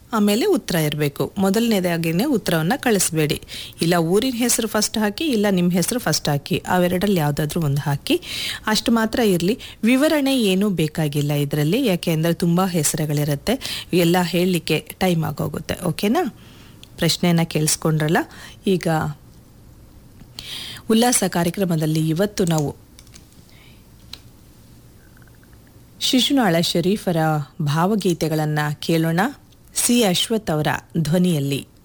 ಆಮೇಲೆ ಉತ್ತರ ಇರಬೇಕು ಮೊದಲನೇದಾಗಿನೇ ಉತ್ತರವನ್ನು ಕಳಿಸ್ಬೇಡಿ ಇಲ್ಲ ಊರಿನ ಹೆಸರು ಫಸ್ಟ್ ಹಾಕಿ ಇಲ್ಲ ನಿಮ್ಮ ಹೆಸರು ಫಸ್ಟ್ ಹಾಕಿ ಅವೆರಡಲ್ಲಿ ಯಾವುದಾದ್ರೂ ಒಂದು ಹಾಕಿ ಅಷ್ಟು ಮಾತ್ರ ಇರಲಿ ವಿವರಣೆ ಏನೂ ಬೇಕಾಗಿಲ್ಲ ಇದರಲ್ಲಿ ಯಾಕೆ ಅಂದರೆ ತುಂಬ ಹೆಸರುಗಳಿರುತ್ತೆ ಎಲ್ಲ ಹೇಳಲಿಕ್ಕೆ ಟೈಮ್ ಆಗೋಗುತ್ತೆ ಓಕೆನಾ ಪ್ರಶ್ನೆಯನ್ನು ಕೇಳಿಸ್ಕೊಂಡ್ರಲ್ಲ ಈಗ ಉಲ್ಲಾಸ ಕಾರ್ಯಕ್ರಮದಲ್ಲಿ ಇವತ್ತು ನಾವು ಶಿಶುನಾಳ ಶರೀಫರ ಭಾವಗೀತೆಗಳನ್ನು ಕೇಳೋಣ ಸಿ ಅಶ್ವಥ್ ಅವರ ಧ್ವನಿಯಲ್ಲಿ